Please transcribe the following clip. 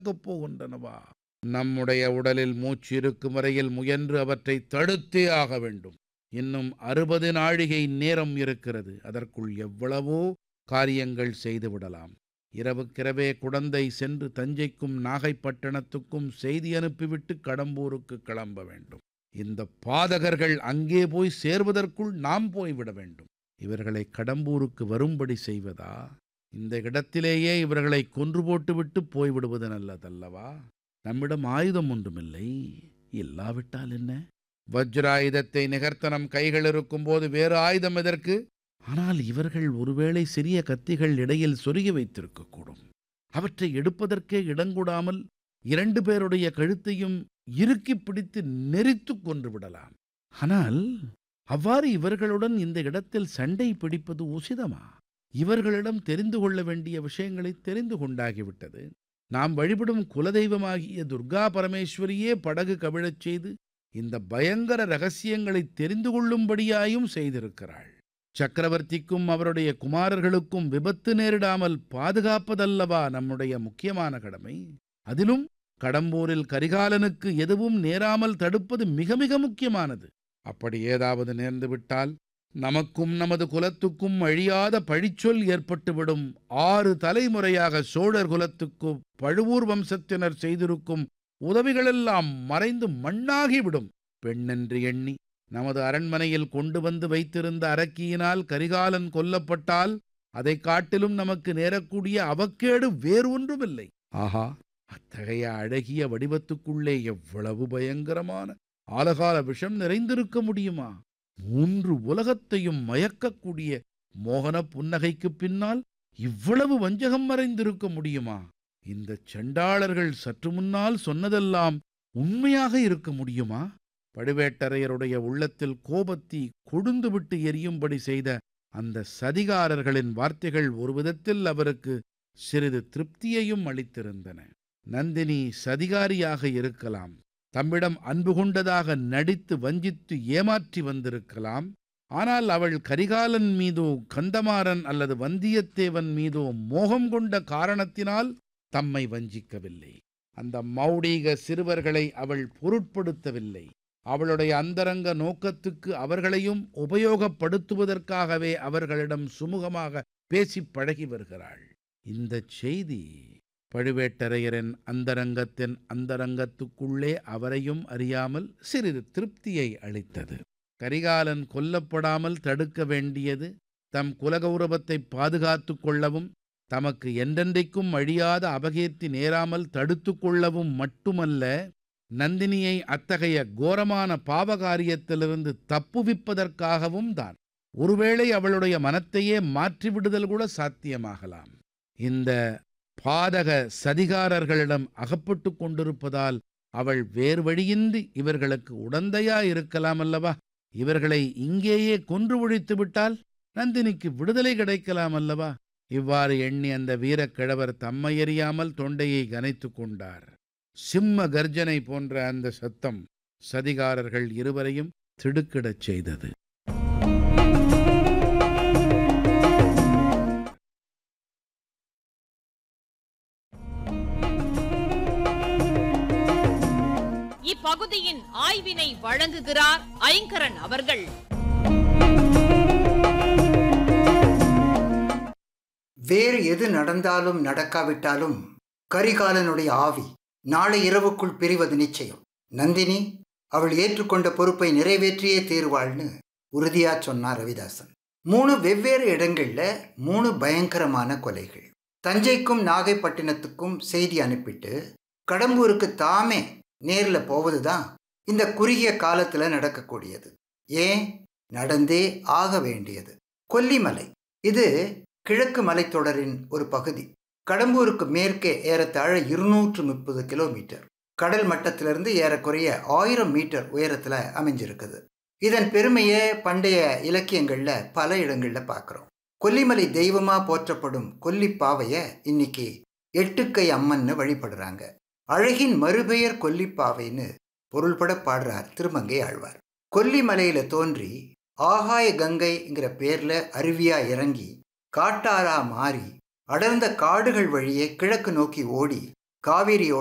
நடக்கப் போகின்றனவா நம்முடைய உடலில் மூச்சு இருக்கும் வரையில் முயன்று அவற்றை தடுத்தே ஆக வேண்டும் இன்னும் அறுபது நாழிகை நேரம் இருக்கிறது அதற்குள் எவ்வளவோ காரியங்கள் செய்துவிடலாம் இரவுக்கிரவே குடந்தை சென்று தஞ்சைக்கும் நாகைப்பட்டினத்துக்கும் செய்தி அனுப்பிவிட்டு கடம்பூருக்கு கிளம்ப வேண்டும் இந்த பாதகர்கள் அங்கே போய் சேர்வதற்குள் நாம் போய்விட வேண்டும் இவர்களை கடம்பூருக்கு வரும்படி செய்வதா இந்த இடத்திலேயே இவர்களை கொன்று போட்டுவிட்டு போய்விடுவது நல்லதல்லவா நம்மிடம் ஆயுதம் ஒன்றுமில்லை இல்லாவிட்டால் என்ன வஜ்ராயுதத்தை நிகர்த்த நம் கைகள் இருக்கும்போது வேறு ஆயுதம் எதற்கு ஆனால் இவர்கள் ஒருவேளை சிறிய கத்திகள் இடையில் சொருகி வைத்திருக்கக்கூடும் அவற்றை எடுப்பதற்கே இடங்கூடாமல் இரண்டு பேருடைய கழுத்தையும் இறுக்கி பிடித்து நெரித்து கொன்று விடலாம் ஆனால் அவ்வாறு இவர்களுடன் இந்த இடத்தில் சண்டை பிடிப்பது உசிதமா இவர்களிடம் தெரிந்து கொள்ள வேண்டிய விஷயங்களை தெரிந்து கொண்டாகிவிட்டது நாம் வழிபடும் குலதெய்வமாகிய துர்கா பரமேஸ்வரியே படகு கவிழச் செய்து இந்த பயங்கர ரகசியங்களை தெரிந்து கொள்ளும்படியாயும் செய்திருக்கிறாள் சக்கரவர்த்திக்கும் அவருடைய குமாரர்களுக்கும் விபத்து நேரிடாமல் பாதுகாப்பதல்லவா நம்முடைய முக்கியமான கடமை அதிலும் கடம்பூரில் கரிகாலனுக்கு எதுவும் நேராமல் தடுப்பது மிக மிக முக்கியமானது அப்படி ஏதாவது நேர்ந்துவிட்டால் நமக்கும் நமது குலத்துக்கும் அழியாத பழிச்சொல் ஏற்பட்டுவிடும் ஆறு தலைமுறையாக சோழர் குலத்துக்கு பழுவூர் வம்சத்தினர் செய்திருக்கும் உதவிகளெல்லாம் மறைந்து மண்ணாகிவிடும் பெண்ணென்று எண்ணி நமது அரண்மனையில் கொண்டு வந்து வைத்திருந்த அரக்கியினால் கரிகாலன் கொல்லப்பட்டால் அதை காட்டிலும் நமக்கு நேரக்கூடிய அவக்கேடு வேறு ஒன்றுமில்லை ஆஹா அத்தகைய அழகிய வடிவத்துக்குள்ளே எவ்வளவு பயங்கரமான ஆலகால விஷம் நிறைந்திருக்க முடியுமா மூன்று உலகத்தையும் மயக்கக்கூடிய மோகன புன்னகைக்குப் பின்னால் இவ்வளவு வஞ்சகம் மறைந்திருக்க முடியுமா இந்த செண்டாளர்கள் சற்று முன்னால் சொன்னதெல்லாம் உண்மையாக இருக்க முடியுமா பழுவேட்டரையருடைய உள்ளத்தில் கோபத்தி கொழுந்துவிட்டு எரியும்படி செய்த அந்த சதிகாரர்களின் வார்த்தைகள் ஒரு விதத்தில் அவருக்கு சிறிது திருப்தியையும் அளித்திருந்தன நந்தினி சதிகாரியாக இருக்கலாம் தம்மிடம் அன்பு கொண்டதாக நடித்து வஞ்சித்து ஏமாற்றி வந்திருக்கலாம் ஆனால் அவள் கரிகாலன் மீதோ கந்தமாறன் அல்லது வந்தியத்தேவன் மீதோ மோகம் கொண்ட காரணத்தினால் தம்மை வஞ்சிக்கவில்லை அந்த மௌடீக சிறுவர்களை அவள் பொருட்படுத்தவில்லை அவளுடைய அந்தரங்க நோக்கத்துக்கு அவர்களையும் உபயோகப்படுத்துவதற்காகவே அவர்களிடம் சுமூகமாக பேசிப் பழகி வருகிறாள் இந்த செய்தி பழுவேட்டரையரின் அந்தரங்கத்தின் அந்தரங்கத்துக்குள்ளே அவரையும் அறியாமல் சிறிது திருப்தியை அளித்தது கரிகாலன் கொல்லப்படாமல் தடுக்க வேண்டியது தம் குலகௌரவத்தை பாதுகாத்து கொள்ளவும் தமக்கு என்றென்றைக்கும் அழியாத அபகீர்த்தி நேராமல் தடுத்து கொள்ளவும் மட்டுமல்ல நந்தினியை அத்தகைய கோரமான பாவகாரியத்திலிருந்து தப்புவிப்பதற்காகவும் தான் ஒருவேளை அவளுடைய மனத்தையே மாற்றிவிடுதல் கூட சாத்தியமாகலாம் இந்த பாதக சதிகாரர்களிடம் அகப்பட்டு கொண்டிருப்பதால் அவள் வேறு வழியின்றி இவர்களுக்கு உடந்தையா இருக்கலாம் அல்லவா இவர்களை இங்கேயே கொன்று ஒழித்து விட்டால் நந்தினிக்கு விடுதலை கிடைக்கலாம் அல்லவா இவ்வாறு எண்ணி அந்த வீரக்கிழவர் தம்மையறியாமல் தொண்டையை கனைத்து கொண்டார் சிம்ம கர்ஜனை போன்ற அந்த சத்தம் சதிகாரர்கள் இருவரையும் திடுக்கிடச் செய்தது இப்பகுதியின் ஆய்வினை வழங்குகிறார் ஐங்கரன் அவர்கள் வேறு எது நடந்தாலும் நடக்காவிட்டாலும் கரிகாலனுடைய ஆவி நாளை இரவுக்குள் பிரிவது நிச்சயம் நந்தினி அவள் ஏற்றுக்கொண்ட பொறுப்பை நிறைவேற்றியே தீர்வாள்னு உறுதியா சொன்னார் ரவிதாசன் மூணு வெவ்வேறு இடங்கள்ல மூணு பயங்கரமான கொலைகள் தஞ்சைக்கும் நாகைப்பட்டினத்துக்கும் செய்தி அனுப்பிட்டு கடம்பூருக்கு தாமே நேரில் போவது தான் இந்த குறுகிய காலத்தில் நடக்கக்கூடியது ஏன் நடந்தே ஆக வேண்டியது கொல்லிமலை இது கிழக்கு மலைத்தொடரின் ஒரு பகுதி கடம்பூருக்கு மேற்கே ஏறத்தாழ இருநூற்று முப்பது கிலோமீட்டர் கடல் மட்டத்திலிருந்து ஏறக்குறைய ஆயிரம் மீட்டர் உயரத்தில் அமைஞ்சிருக்குது இதன் பெருமையை பண்டைய இலக்கியங்களில் பல இடங்களில் பார்க்குறோம் கொல்லிமலை தெய்வமாக போற்றப்படும் கொல்லிப்பாவையை இன்னைக்கு எட்டுக்கை அம்மன்னு வழிபடுறாங்க அழகின் மறுபெயர் கொல்லிப்பாவைன்னு பொருள்பட பாடுறார் திருமங்கை ஆழ்வார் கொல்லிமலையில தோன்றி ஆகாய கங்கைங்கிற பேர்ல அருவியா இறங்கி காட்டாரா மாறி அடர்ந்த காடுகள் வழியே கிழக்கு நோக்கி ஓடி காவேரியோட